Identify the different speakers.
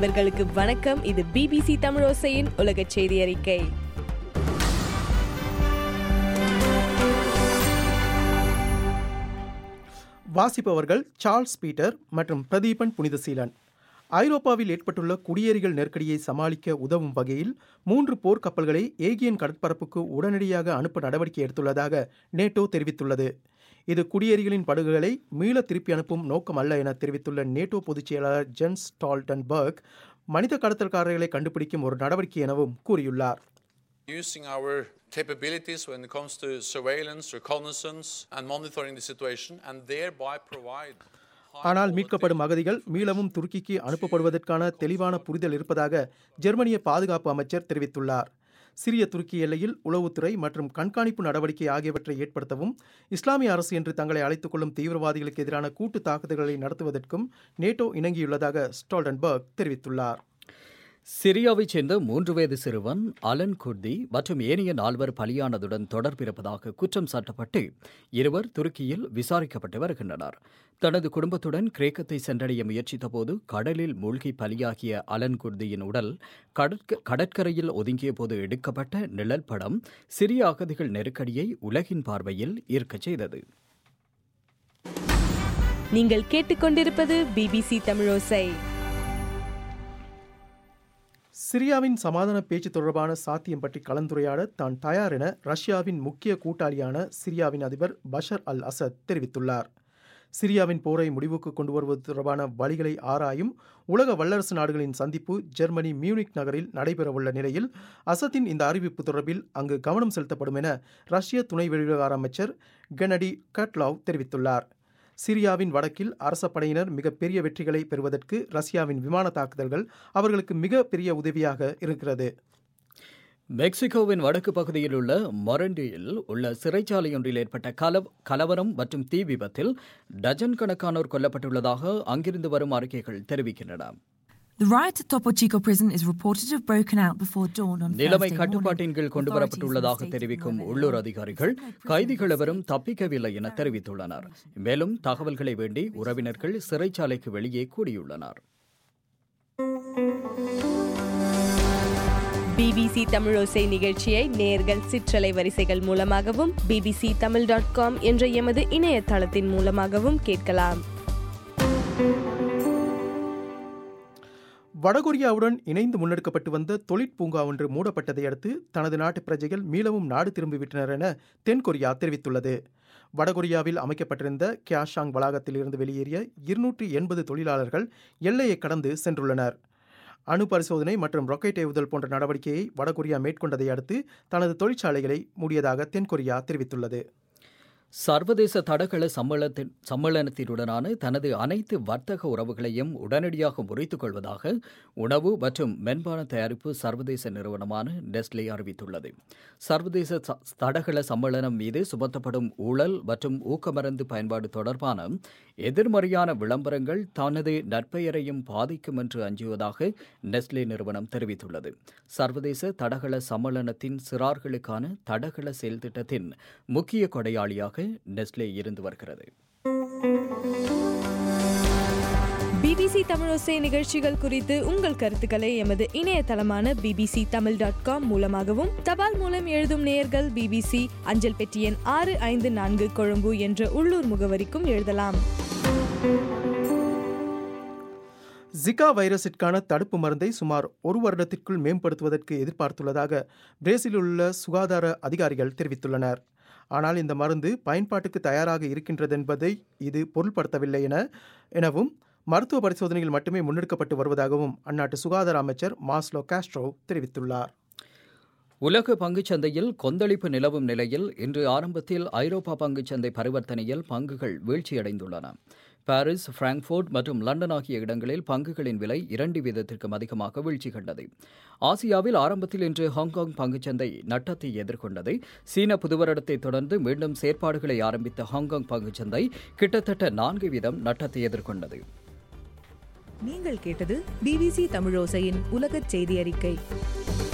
Speaker 1: நண்பர்களுக்கு வணக்கம் இது பிபிசி தமிழோசையின் உலக செய்தி அறிக்கை
Speaker 2: வாசிப்பவர்கள் சார்ல்ஸ் பீட்டர் மற்றும் பிரதீபன் புனிதசீலன் ஐரோப்பாவில் ஏற்பட்டுள்ள குடியேறிகள் நெருக்கடியை சமாளிக்க உதவும் வகையில் மூன்று போர்க்கப்பல்களை ஏகியன் கடற்பரப்புக்கு உடனடியாக அனுப்ப நடவடிக்கை எடுத்துள்ளதாக நேட்டோ தெரிவித்துள்ளது இது குடியேறிகளின் படகுகளை மீள திருப்பி அனுப்பும் நோக்கம் அல்ல என தெரிவித்துள்ள நேட்டோ பொதுச் செயலாளர் ஜென்ஸ் ஸ்டால்டன்பர்க் மனித கடத்தல்காரர்களை கண்டுபிடிக்கும் ஒரு நடவடிக்கை எனவும் கூறியுள்ளார்
Speaker 3: Using our capabilities when it comes to surveillance, reconnaissance, and monitoring the situation, and thereby provide. high
Speaker 2: ஆனால்
Speaker 3: quality-
Speaker 2: மீட்கப்படும் அகதிகள் மீளவும் துருக்கிக்கு அனுப்பப்படுவதற்கான தெளிவான புரிதல் இருப்பதாக ஜெர்மனிய பாதுகாப்பு அமைச்சர் தெரிவித்துள்ளார் சிரிய துருக்கி எல்லையில் உளவுத்துறை மற்றும் கண்காணிப்பு நடவடிக்கை ஆகியவற்றை ஏற்படுத்தவும் இஸ்லாமிய அரசு என்று தங்களை அழைத்துக் கொள்ளும் தீவிரவாதிகளுக்கு எதிரான கூட்டு தாக்குதல்களை நடத்துவதற்கும் நேட்டோ இணங்கியுள்ளதாக ஸ்டால்டன்பர்க் தெரிவித்துள்ளார்
Speaker 4: சிரியாவைச் சேர்ந்த மூன்று வயது சிறுவன் அலன் குர்தி மற்றும் ஏனைய நால்வர் பலியானதுடன் தொடர்பிருப்பதாக குற்றம் சாட்டப்பட்டு இருவர் துருக்கியில் விசாரிக்கப்பட்டு வருகின்றனர் தனது குடும்பத்துடன் கிரேக்கத்தை சென்றடைய முயற்சித்தபோது கடலில் மூழ்கி பலியாகிய அலன் குர்தியின் உடல் கடற்க கடற்கரையில் ஒதுங்கிய போது எடுக்கப்பட்ட நிழல் படம் சிரிய அகதிகள் நெருக்கடியை உலகின் பார்வையில் ஈர்க்கச் செய்தது
Speaker 1: நீங்கள் கேட்டுக்கொண்டிருப்பது பிபிசி தமிழோசை
Speaker 2: சிரியாவின் சமாதான பேச்சு தொடர்பான சாத்தியம் பற்றி கலந்துரையாட தான் தயார் என ரஷ்யாவின் முக்கிய கூட்டாளியான சிரியாவின் அதிபர் பஷர் அல் அசத் தெரிவித்துள்ளார் சிரியாவின் போரை முடிவுக்கு கொண்டு வருவது தொடர்பான வழிகளை ஆராயும் உலக வல்லரசு நாடுகளின் சந்திப்பு ஜெர்மனி மியூனிக் நகரில் நடைபெறவுள்ள நிலையில் அசத்தின் இந்த அறிவிப்பு தொடர்பில் அங்கு கவனம் செலுத்தப்படும் என ரஷ்ய துணை வெளிவிவகார அமைச்சர் கெனடி கட்லாவ் தெரிவித்துள்ளார் சிரியாவின் வடக்கில் அரச படையினர் மிகப்பெரிய வெற்றிகளை பெறுவதற்கு ரஷ்யாவின் விமான தாக்குதல்கள் அவர்களுக்கு மிக பெரிய உதவியாக இருக்கிறது
Speaker 4: மெக்சிகோவின் வடக்கு பகுதியில் உள்ள மொரண்டியில் உள்ள சிறைச்சாலையொன்றில் ஏற்பட்ட கலவ கலவரம் மற்றும் தீ விபத்தில் டஜன் கணக்கானோர் கொல்லப்பட்டுள்ளதாக அங்கிருந்து வரும் அறிக்கைகள் தெரிவிக்கின்றன
Speaker 5: The riot at Topo Chico prison is reported to have broken out before dawn on
Speaker 4: நிலைமை
Speaker 5: Thursday
Speaker 4: கட்டுப்பாட்டின்
Speaker 5: morning.
Speaker 4: கீழ் கொண்டு
Speaker 5: Authorities
Speaker 4: வரப்பட்டுள்ளதாக
Speaker 5: in the state
Speaker 4: தெரிவிக்கும்
Speaker 5: of
Speaker 4: உள்ளூர்
Speaker 5: Nueva
Speaker 4: அதிகாரிகள்
Speaker 5: York said
Speaker 4: கைதிகள்
Speaker 5: prisoners
Speaker 4: எவரும்
Speaker 5: escaped
Speaker 4: தப்பிக்கவில்லை என தெரிவித்துள்ளனர் மேலும் தகவல்களை வேண்டி உறவினர்கள் சிறைச்சாலைக்கு வெளியே கூடியுள்ளனர்
Speaker 1: பிபிசி தமிழோசை நிகழ்ச்சியை நேர்கள் சிற்றலை வரிசைகள் மூலமாகவும் பிபிசி தமிழ் டாட் காம் என்ற எமது இணையதளத்தின் மூலமாகவும் கேட்கலாம்
Speaker 2: வடகொரியாவுடன் இணைந்து முன்னெடுக்கப்பட்டு வந்த தொழிற்பூங்கா ஒன்று மூடப்பட்டதை அடுத்து தனது நாட்டு பிரஜைகள் மீளவும் நாடு திரும்பிவிட்டனர் என தென்கொரியா தெரிவித்துள்ளது வடகொரியாவில் அமைக்கப்பட்டிருந்த கியாஷாங் வளாகத்தில் இருந்து வெளியேறிய இருநூற்றி எண்பது தொழிலாளர்கள் எல்லையை கடந்து சென்றுள்ளனர் அணு பரிசோதனை மற்றும் ராக்கெட் ஏவுதல் போன்ற நடவடிக்கையை வடகொரியா மேற்கொண்டதை அடுத்து தனது தொழிற்சாலைகளை மூடியதாக தென்கொரியா தெரிவித்துள்ளது
Speaker 4: சர்வதேச தடகள சம்மேளனத்தின் சம்மேளனத்தினுடனான தனது அனைத்து வர்த்தக உறவுகளையும் உடனடியாக முறித்துக் கொள்வதாக உணவு மற்றும் மென்பான தயாரிப்பு சர்வதேச நிறுவனமான நெஸ்லே அறிவித்துள்ளது சர்வதேச ச- தடகள சம்மேளனம் மீது சுமத்தப்படும் ஊழல் மற்றும் ஊக்கமருந்து பயன்பாடு தொடர்பான எதிர்மறையான விளம்பரங்கள் தனது நற்பெயரையும் பாதிக்கும் என்று அஞ்சுவதாக நெஸ்லே நிறுவனம் தெரிவித்துள்ளது சர்வதேச தடகள சம்மேளனத்தின் சிறார்களுக்கான தடகள செயல் திட்டத்தின் முக்கிய கொடையாளியாக நெஸ்லே இருந்து வருகிறது
Speaker 1: பிபிசி தமிழோசை நிகழ்ச்சிகள் குறித்து உங்கள் கருத்துக்களை எமது இணையதளமான பிபிசி தமிழ் டாட் காம் மூலமாகவும் தபால் மூலம் எழுதும் நேயர்கள் பிபிசி அஞ்சல் பெட்டி எண் ஆறு ஐந்து நான்கு கொழும்பு என்ற உள்ளூர் முகவரிக்கும் எழுதலாம்
Speaker 2: ஜிகா வைரஸிற்கான தடுப்பு மருந்தை சுமார் ஒரு வருடத்திற்குள் மேம்படுத்துவதற்கு எதிர்பார்த்துள்ளதாக பிரேசிலில் உள்ள சுகாதார அதிகாரிகள் தெரிவித்துள்ளனர் ஆனால் இந்த மருந்து பயன்பாட்டுக்கு தயாராக இருக்கின்றது என்பதை இது பொருள்படுத்தவில்லை என எனவும் மருத்துவ பரிசோதனைகள் மட்டுமே முன்னெடுக்கப்பட்டு வருவதாகவும் அந்நாட்டு சுகாதார அமைச்சர் மாஸ்லோ காஸ்ட்ரோ தெரிவித்துள்ளார்
Speaker 4: உலக பங்குச் சந்தையில் கொந்தளிப்பு நிலவும் நிலையில் இன்று ஆரம்பத்தில் ஐரோப்பா பங்குச் சந்தை பரிவர்த்தனையில் பங்குகள் வீழ்ச்சியடைந்துள்ளன பாரிஸ் பிராங்க்ஃபோர்ட் மற்றும் லண்டன் ஆகிய இடங்களில் பங்குகளின் விலை இரண்டு வீதத்திற்கும் அதிகமாக வீழ்ச்சி கண்டது ஆசியாவில் ஆரம்பத்தில் இன்று ஹாங்காங் பங்குச்சந்தை நட்டத்தை எதிர்கொண்டது சீன புதுவருடத்தை தொடர்ந்து மீண்டும் செயற்பாடுகளை ஆரம்பித்த ஹாங்காங் பங்குச்சந்தை கிட்டத்தட்ட நான்கு வீதம் நட்டத்தை எதிர்கொண்டது
Speaker 6: நீங்கள் கேட்டது பிபிசி தமிழோசையின் உலகச் செய்தி அறிக்கை